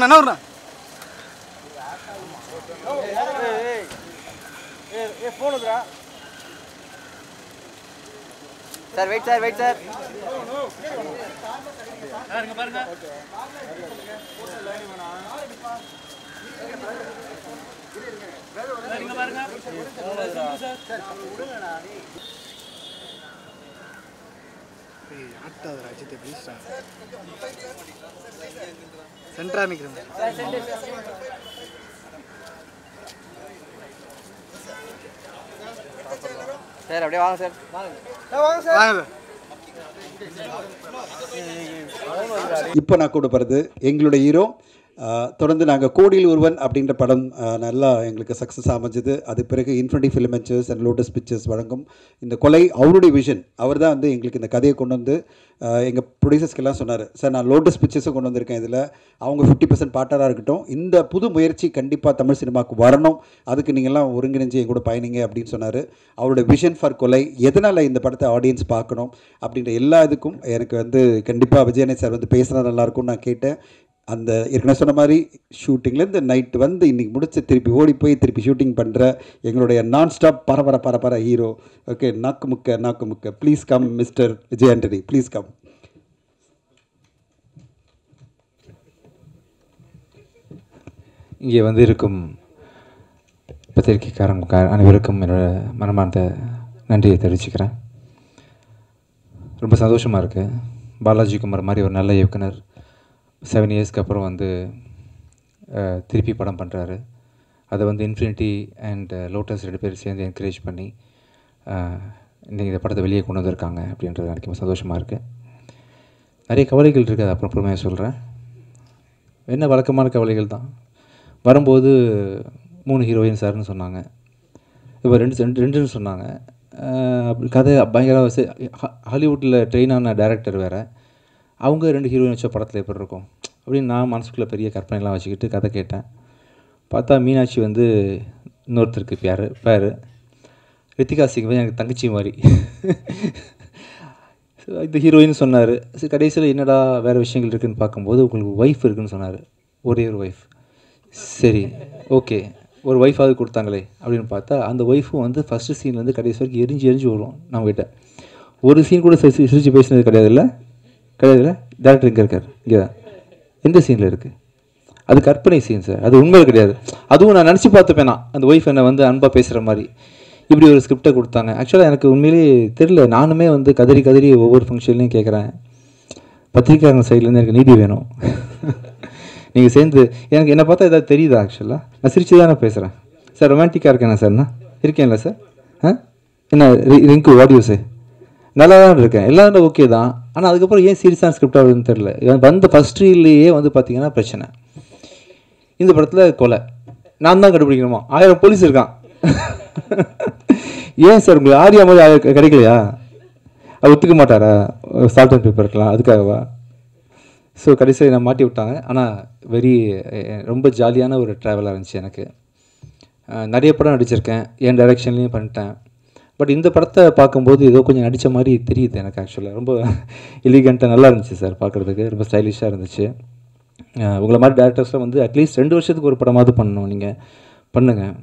நவர்ண்ணா நவர்ண்ணா sir wait sir wait sir ஆட்டாத ராஜ்யத்தை ப்ளீஸ் சென்டரா நிற்கிறேன் சார் அப்படியே வாங்க சார் வாங்க சார் இப்போ நான் கூட போகிறது எங்களுடைய ஹீரோ தொடர்ந்து நாங்கள் கோடியில் ஒருவன் அப்படின்ற படம் ஆஹ், நல்லா எங்களுக்கு சக்ஸஸ் அமைஞ்சது அது பிறகு Infinity Film Ventures and Lotus Pictures வழங்கும் இந்த கொலை அவருடைய விஷன் அவர் தான் வந்து எங்களுக்கு இந்த கதையை கொண்டு வந்து எங்கள் ப்ரொடியூசர்ஸ்க்கெல்லாம் சொன்னார் சார் நான் லோட்டஸ் பிக்சர்ஸும் கொண்டு வந்திருக்கேன் இதில் அவங்க ஃபிஃப்டி பர்சன்ட் பார்ட்டராக இருக்கட்டும் இந்த புது முயற்சி கண்டிப்பாக தமிழ் சினிமாவுக்கு வரணும் அதுக்கு நீங்கள்லாம் ஒருங்கிணைஞ்சு என் கூட பயணிங்க அப்படின்னு சொன்னார் அவருடைய விஷன் ஃபார் கொலை எதனால் இந்த படத்தை ஆடியன்ஸ் பார்க்கணும் அப்படின்ற எல்லா இதுக்கும் எனக்கு வந்து கண்டிப்பாக விஜயனை சார் வந்து பேசினா நல்லாயிருக்கும்னு நான் கேட்டேன் அந்த ஏற்கனவே சொன்ன மாதிரி ஷூட்டிங்லேருந்து நைட்டு வந்து இன்றைக்கி முடிச்சு திருப்பி ஓடி போய் திருப்பி ஷூட்டிங் பண்ணுற எங்களுடைய நான் ஸ்டாப் பரபர பரபர ஹீரோ ஓகே நாக்கு முக்க நாக்கு முக்க please come mister Vijay Antony please come இங்கே வந்து இருக்கும் பத்திரிகைக்காரங்க அனைவருக்கும் என்னோட மனமார்ந்த நன்றியை தெரிவிச்சுக்கிறேன் ரொம்ப சந்தோஷமாக இருக்குது பாலாஜி குமார் மாதிரி ஒரு நல்ல இயக்குனர் செவன் இயர்ஸ்க்கு அப்புறம் வந்து அஹ், திருப்பி படம் பண்ணுறாரு அதை வந்து இன்ஃபினிட்டி அண்ட் லோட்டஸ் ரெண்டு பேரும் சேர்ந்து என்கரேஜ் பண்ணி அஹ், இன்னைக்கு இந்த படத்தை வெளியே கொண்டு வந்திருக்காங்க அப்படின்றது எனக்கு ரொம்ப சந்தோஷமாக இருக்குது நிறைய கவலைகள் இருக்குது அது அப்புறம் பொறுமையாக சொல்கிறேன் என்ன வழக்கமான கவலைகள் தான் வரும்போது மூணு ஹீரோயின் சார்னு சொன்னாங்க இப்போ ரெண்டு ரெண்டு ரெண்டுன்னு சொன்னாங்க அஹ் அப்படி கதை பயங்கர சே- ஹா- ஹாலிவுட்டில் ட்ரெயின் ஆன டேரக்டர் வேறு அவங்க ரெண்டு ஹீரோயின் வச்ச படத்தில் எப்படி இருக்கும் அப்படின்னு நான் மனசுக்குள்ளே பெரிய கற்பனைலாம் வச்சுக்கிட்டு கதை கேட்டேன் பார்த்தா மீனாட்சி வந்து இன்னொருத்தருக்கு பேர் பேர் ரித்திகா சிங் வந்து எனக்கு தங்கச்சி மாதிரி So, இந்த ஹீரோயின் சொன்னார் சரி கடைசியில் என்னடா வேறு விஷயங்கள் இருக்குன்னு பார்க்கும்போது உங்களுக்கு ஒய்ஃப் இருக்குன்னு சொன்னார் ஒரே ஒரு ஒய்ஃப் சரி ஓகே ஒரு ஒய்ஃபாவது கொடுத்தாங்களே அப்படின்னு பார்த்தா அந்த ஒய்ஃபும் வந்து ஃபஸ்ட்டு சீன்லேருந்து கடைசி வரைக்கும் எரிஞ்சு எரிஞ்சு வரும் நம்மகிட்ட ஒரு சீன் கூட சிரிச்சு சிரிச்சு பேசினது கிடையாதுல்ல கிடையாதுல்ல டேரக்டர் இங்கே இருக்கார் இங்கே தான் எந்த சீனில் இருக்குது அது கற்பனை சீன் சார் அது உண்மையில் கிடையாது அதுவும் நான் நினச்சி பார்த்துப்பேன் நான் அந்த ஒய்ஃப் என்னை வந்து அன்பாக பேசுகிற மாதிரி இப்படி ஒரு ஸ்கிரிப்டை கொடுத்தாங்க ஆக்சுவலாக எனக்கு உண்மையிலேயே தெரில நானுமே வந்து கதறி கதறி ஒவ்வொரு ஃபங்க்ஷன்லையும் கேட்குறேன் பத்திரிக்கையாளர் சைட்லேருந்து எனக்கு நீதி வேணும் நீங்கள் சேர்ந்து எனக்கு என்னை பார்த்தா ஏதாவது தெரியுதா ஆக்சுவலாக நான் சிரிச்சு தானே பேசுகிறேன் சார் ரொமான்டிக்காக இருக்கேனா சார் நான் இருக்கேன்ல சார் ஆ என்ன ரி- ரிங்கு வாட் யூ சே நல்லா தான் இருக்கேன் எல்லாரும் ஓகே தான் ஆனால் அதுக்கப்புறம் ஏன் சீரியஸான ஸ்கிரிப்ட் ஆகுதுன்னு தெரில இவன் வந்த ஃபஸ்ட் ரீல்லையே வந்து பார்த்தீங்கன்னா பிரச்சனை இந்த படத்தில் கொலை நான் தான் கண்டுபிடிக்கணுமா ஆயிரம் போலீஸ் இருக்கான் ஏன் சார் உங்களுக்கு ஆரியா மாதிரி ஆளு கிடை- கிடைக்கலையா அவர் ஒத்துக்க மாட்டாரா சால்ட் அண்ட் பேப்பர் இருக்கலாம் அதுக்காகவா ஸோ கடைசியில் என்னை மாட்டி விட்டாங்க ஆனால் வெரி ரொம்ப ஜாலியான ஒரு ட்ராவலாக இருந்துச்சு எனக்கு அஹ், நிறைய படம் நடிச்சிருக்கேன் என் டைரெக்ஷன்லேயும் பண்ணிட்டேன் பட் இந்த படத்தை பார்க்கும்போது ஏதோ கொஞ்சம் நடித்த மாதிரி தெரியுது எனக்கு ஆக்சுவலாக ரொம்ப எலிகண்ட்டாக நல்லா இருந்துச்சு சார் பார்க்குறதுக்கு ரொம்ப ஸ்டைலிஷாக இருந்துச்சு அஹ், உங்களை மாதிரி டேரக்டர்ஸ்லாம் வந்து அட்லீஸ்ட் ரெண்டு வருஷத்துக்கு ஒரு படமாவது பண்ணணும் நீங்கள் பண்ணுங்கள்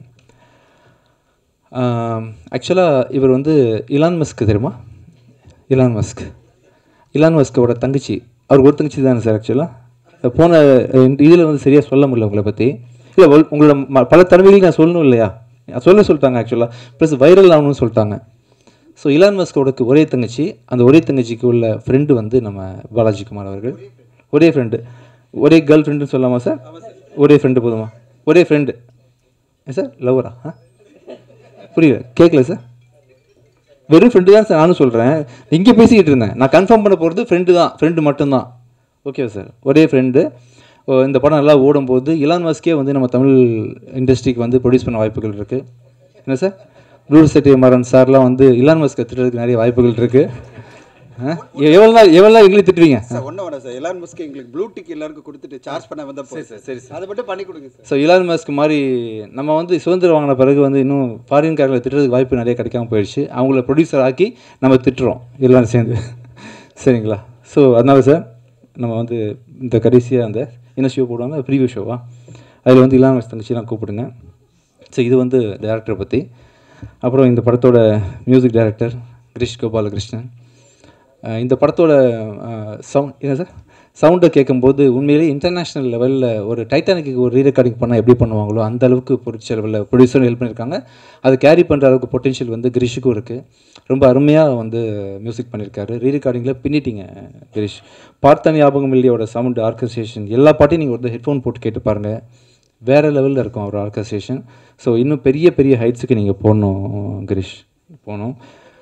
ஆக்சுவலாக இவர் வந்து இலான் மஸ்க் தெரியுமா இலான் மஸ்க் இலான் மஸ்கோட தங்கச்சி அவர் ஒரு தங்கச்சி தானே சார் ஆக்சுவலாக போன இதில் வந்து சரியாக சொல்ல முடியல உங்களை பற்றி இல்லை உங்களோட ம- பல தடவைகள் நான் சொல்லணும் இல்லையா சொல்ல சொல்லிட்டாங்க ஆக்சுவலாக ப்ளஸ் வைரல் ஆகணும்னு சொல்லிட்டாங்க ஸோ இலான் மஸ்கோட ஒரே தங்கச்சி அந்த ஒரே தங்கச்சிக்கு உள்ள ஃப்ரெண்டு வந்து நம்ம பாலாஜி குமார் அவர்கள் ஒரே ஃப்ரெண்டு ஒரே கேர்ள் ஃப்ரெண்டுன்னு சொல்லலாமா சார் ஒரே ஃப்ரெண்டு போதுமா ஒரே ஃப்ரெண்டு ஏன் சார் லவ்வரா ஆ புரியல கேட்கல சார் வெறும் ஃப்ரெண்டு தான் சார் நானும் சொல்கிறேன் இங்கே பேசிக்கிட்டு இருந்தேன் நான் கன்ஃபார்ம் பண்ண போகிறது ஃப்ரெண்டு தான் ஃப்ரெண்டு மட்டும்தான் ஓகே சார் ஒரே ஃப்ரெண்டு இந்த படம் நல்லா ஓடும்போது இலான் மஸ்கே வந்து நம்ம தமிழ் இண்டஸ்ட்ரிக்கு வந்து ப்ரொடியூஸ் பண்ண வாய்ப்புகள் இருக்குது என்ன சார் ப்ளூ செட்டி மரன் சார்லாம் வந்து இலான் மஸ்கை திட்டுறதுக்கு நிறைய வாய்ப்புகள் இருக்குது எவ்வளோ நாள் எவ்வளோ நாள் எங்களுக்கு திட்டுவீங்க சார் ஒன்றும் வேணாம் சார் எலான் மஸ்க்கு எங்களுக்கு ப்ளூ டிக் எல்லாருக்கும் கொடுத்துட்டு சார்ஜ் பண்ண வந்த சரி சார் சரி சார் அதை மட்டும் பண்ணி கொடுங்க சார் ஸோ இலான் மஸ்க் மாதிரி நம்ம வந்து சுதந்திரம் வாங்கின பிறகு வந்து இன்னும் ஃபாரின் காரில் திட்டுறதுக்கு வாய்ப்பு நிறைய கிடைக்காம போயிடுச்சு அவங்கள ப்ரொடியூசர் ஆக்கி நம்ம திட்டுறோம் எல்லாரும் சேர்ந்து சரிங்களா ஸோ அதனால சார் நம்ம வந்து இந்த கடைசியாக அந்த என்ன ஷோ போடுவாங்க ப்ரீவியூ ஷோவா அதில் வந்து இல்லாமல் தங்கச்சிலாம் கூப்பிடுங்க ஸோ இது வந்து டேரக்டரை பற்றி அப்புறம் இந்த படத்தோட மியூசிக் டைரக்டர் கிரிஷ் கோபாலகிருஷ்ணன் அஹ் இந்த படத்தோட சவுண்ட் என்ன சார் சவுண்டை கேட்கும்போது உண்மையிலேயே இன்டர்நேஷ்னல் லெவலில் ஒரு டைட்டானிக்கு ஒரு ரீரெக்கார்டிங் பண்ணால் எப்படி பண்ணுவாங்களோ அந்த அளவுக்கு பொருட்செலவில் ப்ரொடியூசரும் ஹெல்ப் பண்ணியிருக்காங்க அது கேரி பண்ணுற அளவுக்கு பொட்டென்ஷியல் வந்து கிரிஷுக்கும் இருக்குது ரொம்ப அருமையாக வந்து மியூசிக் பண்ணியிருக்காரு ரீரெக்கார்டிங்கில் பின்னிட்டீங்க கிரிஷ் பார்த்த ஞாபகம் இல்லையோட சவுண்ட் ஆர்கஸ்ட்ரேஷன் எல்லா பாட்டையும் நீங்கள் வந்து ஹெட்ஃபோன் போட்டு கேட்டு பாருங்கள் வேறு லெவலில் இருக்கும் அவர் ஆர்கஸ்ட்ரேஷன் ஸோ இன்னும் பெரிய பெரிய ஹைட்ஸுக்கு நீங்கள் போகணும் கிரிஷ் போகணும்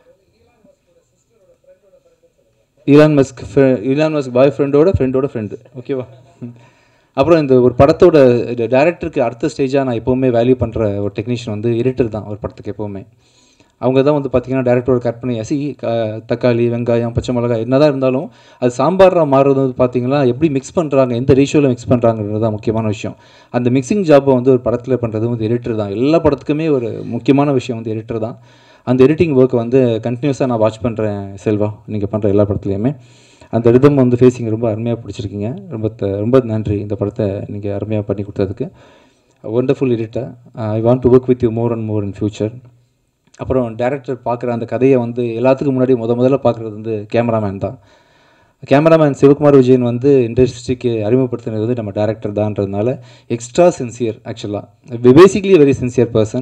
Elon Musk Elon Musk boy ஃப்ரெண்டோட ஃப்ரெண்டோட ஃப்ரெண்டு ஓகேவா ம். அப்புறம் இந்த ஒரு படத்தோட டேரக்டருக்கு அடுத்த ஸ்டேஜாக நான் எப்போவுமே வேல்யூ பண்ணுற ஒரு டெக்னீஷியன் வந்து எடிட்டர் தான் ஒரு படத்துக்கு எப்போவுமே அவங்க தான் வந்து பார்த்தீங்கன்னா டேரக்டரோட கட் பண்ணி அசி க- தக்காளி வெங்காயம் பச்சை மிளகாய் என்னதான் இருந்தாலும் அது சாம்பாராக மாறுறது வந்து பார்த்தீங்கன்னா எப்படி மிக்ஸ் பண்ணுறாங்க எந்த ரேஷியோவில் மிக்ஸ் பண்ணுறாங்கிறது தான் முக்கியமான விஷயம் அந்த மிக்சிங் ஜாப்பை வந்து ஒரு படத்தில் பண்ணுறது வந்து எடிட்டர் தான் எல்லா படத்துக்குமே ஒரு முக்கியமான விஷயம் வந்து எடிட்டர் தான் அந்த எடிட்டிங் ஒர்க்கை வந்து கண்டினியூஸாக நான் வாட்ச் பண்ணுறேன் செல்வா நீங்கள் பண்ணுற எல்லா படத்துலையுமே அந்த ரிதம் வந்து ஃபேஸிங் ரொம்ப அருமையாக பிடிச்சிருக்கீங்க ரொம்ப த- ரொம்ப நன்றி இந்த படத்தை நீங்கள் அருமையாக பண்ணி கொடுத்ததுக்கு wonderful editor I want to work with you more and more in future அப்புறம் டேரக்டர் பார்க்குற அந்த கதையை வந்து எல்லாத்துக்கும் முன்னாடி முத முதல்ல பார்க்குறது வந்து கேமராமேன் தான் கேமராமேன் சிவகுமார் விஜயன் வந்து இண்டஸ்ட்ரிக்கு அறிமுகப்படுத்தினது வந்து நம்ம டேரக்டர் தான்றதுனால எக்ஸ்ட்ரா சின்சியர் ஆக்சுவலாக பேசிக்லி வெரி சின்சியர் பர்சன்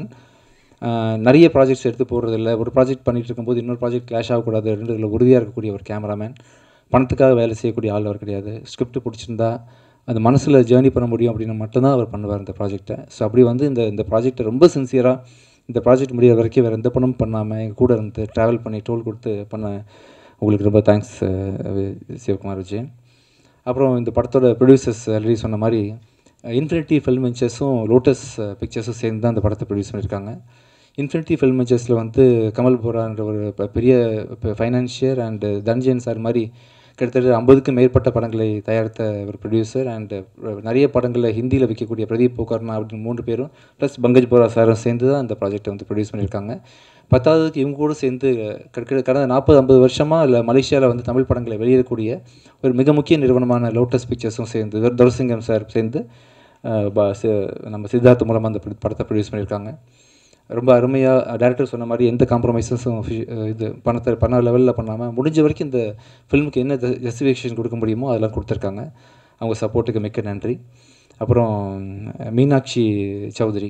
நிறைய ப்ராஜெக்ட்ஸ் எடுத்து போடுறதில்ல ஒரு ப்ராஜெக்ட் பண்ணிட்டு இருக்கும்போது இன்னொரு ப்ராஜெக்ட் கிளாஷ் ஆகக்கூடாது ரெண்டுல உறுதியாக இருக்கக்கூடிய ஒரு கேமராமேன் பணத்துக்காக வேலை செய்யக்கூடிய ஆள் அவர் கிடையாது ஸ்கிரிப்ட் பிடிச்சிருந்தா அந்த மனசில் ஜேர்னி பண்ண முடியும் அப்படின்னு மட்டும்தான் அவர் பண்ணுவார் இந்த ப்ராஜெக்ட்டை ஸோ அப்படி வந்து இந்த இந்த ப்ராஜெக்ட்டை ரொம்ப சின்சியராக இந்த ப்ராஜெக்ட் முடியிற வரைக்கும் வேறு எந்த பணமும் பண்ணாமல் எங்கள் கூட இருந்து ட்ராவல் பண்ணி டோல் கொடுத்து பண்ண உங்களுக்கு ரொம்ப தேங்க்ஸ் சிவகுமார் விஜயன் அப்புறம் இந்த படத்தோட ப்ரொடியூசர்ஸ் ஆல்ரெடி சொன்ன மாதிரி இன்ஃபினிட்டி ஃபில்ம் வெஞ்சர்ஸும் லோட்டஸ் பிக்சர்ஸும் சேர்ந்து தான் அந்த படத்தை ப்ரொடியூஸ் பண்ணியிருக்காங்க இன்ஃபினிட்டி ஃபில்ம் வெஞ்சர்ஸில் வந்து கமல் போரான்ற ஒரு ப- பெரிய ஃபைனான்ஷியர் அண்ட் தன்ஜயன் சார் மாதிரி கிட்டத்தட்ட ஐம்பதுக்கும் மேற்பட்ட படங்களை தயாரித்த ஒரு ப்ரொடியூசர் அண்ட் நிறைய படங்களை ஹிந்தியில் விற்கக்கூடிய பிரதீப் போகர்னா அப்படின்னு மூன்று பேரும் ப்ளஸ் பங்கஜ் போரா சாரும் சேர்ந்து தான் அந்த ப்ராஜெக்டை வந்து ப்ரொடியூஸ் பண்ணியிருக்காங்க பத்தாவதுக்கு இவங்க கூட சேர்ந்து கிட்ட- கடந்த நாற்பது ஐம்பது வருஷமாக இல்லை மலேசியாவில் வந்து தமிழ் படங்களை வெளியிடக்கூடிய ஒரு மிக முக்கிய நிறுவனமான லோட்டஸ் பிக்சர்ஸும் சேர்ந்து துர- துரசிங்கம் சார் சேர்ந்து அஹ், ப- சி- நம்ம சித்தார்த் மூலமாக அந்த பட- படத்தை ப்ரொடியூஸ் பண்ணியிருக்காங்க ரொம்ப அருமையாக டேரக்டர் சொன்ன மாதிரி எந்த காம்ப்ரமைசஸும் இது பணத்தை பண லெவலில் பண்ணாமல் முடிஞ்ச வரைக்கும் இந்த ஃபில்முக்கு என்ன ஜஸ்டிஃபிகேஷன் கொடுக்க முடியுமோ அதெல்லாம் கொடுத்துருக்காங்க அவங்க சப்போர்ட்டுக்கு மிக்க நன்றி அப்புறம் மீனாட்சி சௌத்ரி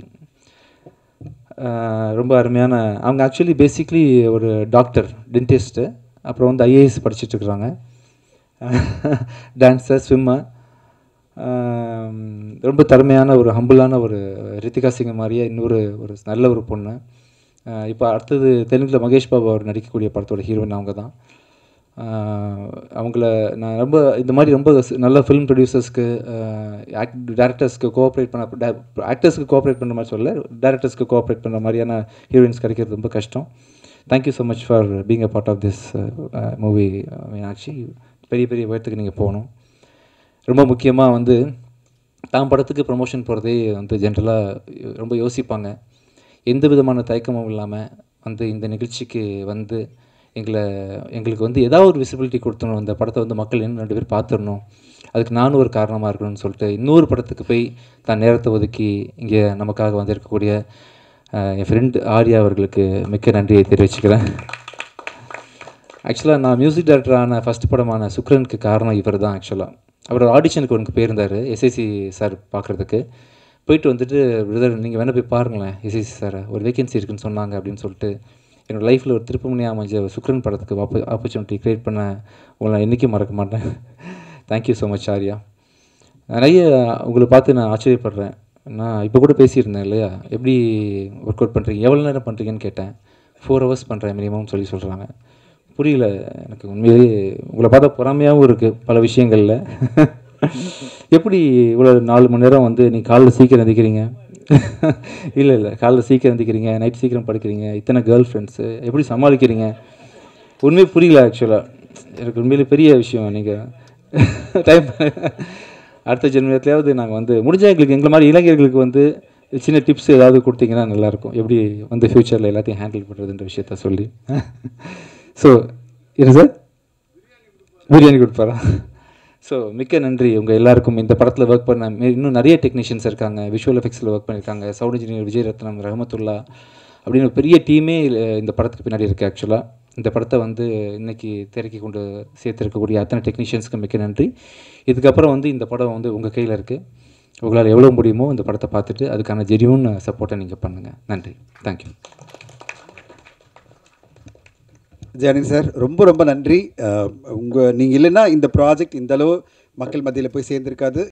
அஹ் ரொம்ப அருமையான அவங்க ஆக்சுவலி பேசிக்லி ஒரு டாக்டர் டென்டிஸ்ட்டு அப்புறம் வந்து ஐஏஎஸ் படிச்சுட்ருக்குறாங்க டான்ஸர் ஸ்விம்மர் ரொம்ப திறமையான ஒரு ஹம்பிளான ஒரு ரித்திகா சிங் மாதிரியே இன்னொரு ஒரு நல்ல ஒரு பொண்ணு இப்போ அடுத்தது தெலுங்கில் மகேஷ் பாபு அவர் நடிக்கக்கூடிய படத்தோட ஹீரோயின் அவங்க தான் ஆஹ் அவங்கள நான் ரொம்ப இந்த மாதிரி ரொம்ப ஸ்- நல்ல ஃபிலிம் ப்ரொடியூசர்ஸ்க்கு டேரக்டர்ஸ்க்கு கோஆப்ரேட் பண்ண ஆக்டர்ஸ்க்கு கோஆப்ரேட் பண்ணுற மாதிரி சொல்ல டேரக்டர்ஸ்க்கு கோஆப்ரேட் பண்ணுற மாதிரியான ஹீரோயின்ஸ் கிடைக்கிறது ரொம்ப கஷ்டம் thank you so much for being a part of this movie Meenakshi பெரிய பெரிய உயரத்துக்கு நீங்கள் போகணும் ரொம்ப முக்கியமாக வந்து தான் படத்துக்கு ப்ரமோஷன் போகிறதே வந்து ஜென்ரலாக ரொம்ப யோசிப்பாங்க எந்த விதமான தயக்கமும் இல்லாமல் வந்து இந்த நிகழ்ச்சிக்கு வந்து எங்களை எங்களுக்கு வந்து ஏதாவது ஒரு விசிபிலிட்டி கொடுத்தணும் இந்த படத்தை வந்து மக்கள் இன்னும் ரெண்டு பேர் பார்த்துடணும் அதுக்கு நானும் ஒரு காரணமாக இருக்கணும்னு சொல்லிட்டு இன்னொரு படத்துக்கு போய் தான் நேரத்தை ஒதுக்கி இங்கே நமக்காக வந்திருக்கக்கூடிய அஹ், என் ஃப்ரெண்ட் ஆர்யா அவர்களுக்கு மிக்க நன்றியை தெரிவிச்சுக்கிறேன் ஆக்சுவலாக நான் மியூசிக் டைரக்டரான ஃபஸ்ட் படமான சுக்ரனுக்கு காரணம் இவர் தான் ஆக்சுவலாக அவர் ஆடிஷனுக்கு ஒன்று போயிருந்தார் எஸ்ஐசி சார் பார்க்குறதுக்கு போயிட்டு வந்துட்டு பிரதர் நீங்கள் வேணால் போய் பாருங்களேன் எஸ்ஐசி சார் ஒரு வேகன்சி இருக்குன்னு சொன்னாங்க அப்படின்னு சொல்லிட்டு என்னோட லைஃப்பில் ஒரு திருப்பமுனையாக அமைஞ்ச சுக்ரன் படத்துக்கு ஆப்ப ஆப்பர்ச்சுனிட்டி க்ரியேட் பண்ண உங்களை நான் என்றைக்கும் மறக்க மாட்டேன் தேங்க்யூ ஸோ மச் ஆர்யா நிறைய உங்களை பார்த்து நான் ஆச்சரியப்படுறேன் நான் இப்போ கூட பேசியிருந்தேன் இல்லையா எப்படி ஒர்க் அவுட் பண்ணுறீங்க எவ்வளோ நேரம் பண்ணுறீங்கன்னு கேட்டேன் ஃபோர் ஹவர்ஸ் பண்ணுறேன் மினிமம் சொல்லி சொல்கிறாங்க புரியல எனக்கு உண்மையிலேயே உங்களை பார்த்தா பொறாமையாகவும் இருக்குது பல விஷயங்களில் எப்படி இவ்வளோ நாலு மணி நேரம் வந்து நீ காலைல சீக்கிரம் எந்திக்கிறீங்க இல்லை இல்லை காலைல சீக்கிரம் எந்திக்கிறீங்க நைட் சீக்கிரம் படுக்கிறீங்க இத்தனை கேர்ள் ஃப்ரெண்ட்ஸு எப்படி சமாளிக்கிறீங்க உண்மையே புரியல ஆக்சுவலாக எனக்கு உண்மையிலே பெரிய விஷயம் நீங்கள் டைம் அடுத்த ஜென்மத்திலேயாவது நாங்கள் வந்து முடிஞ்ச எங்களுக்கு எங்களை மாதிரி இளைஞர்களுக்கு வந்து சின்ன டிப்ஸ் ஏதாவது கொடுத்தீங்கன்னா நல்லாயிருக்கும் எப்படி வந்து ஃப்யூச்சரில் எல்லாத்தையும் ஹேண்டில் பண்ணுறதுன்ற விஷயத்த சொல்லி ஸோ என்ன சார் பிரியாணி கொடுப்பாரா ஸோ மிக்க நன்றி உங்கள் எல்லாருக்கும் இந்த படத்தில் ஒர்க் பண்ண மே- இன்னும் நிறைய டெக்னீஷியன்ஸ் இருக்காங்க விஷுவல் எஃபெக்ட்ஸில் ஒர்க் பண்ணியிருக்காங்க சவுண்ட் இன்ஜினியர் விஜய் ரத்னம் ரஹமத்துல்லா அப்படின்னு ஒரு பெரிய டீமே இந்த படத்துக்கு பின்னாடி இருக்குது ஆக்சுவலாக இந்த படத்தை வந்து இன்னைக்கு திரைக்கு கொண்டு சேர்த்துருக்கக்கூடிய அத்தனை டெக்னீஷியன்ஸ்க்கு மிக்க நன்றி இதுக்கப்புறம் வந்து இந்த படம் வந்து உங்கள் கையில் இருக்குது உங்களால் எவ்வளோ முடியுமோ இந்த படத்தை பார்த்துட்டு அதுக்கான ஜெரியூன் சப்போர்ட்டை நீங்கள் பண்ணுங்கள் நன்றி தேங்க்யூ ஜானி சார் ரொம்ப ரொம்ப நன்றி உங்கள் நீங்கள் இல்லைன்னா இந்த ப்ராஜெக்ட் இந்த அளவு மக்கள் மத்தியில் போய் சேர்ந்துருக்காது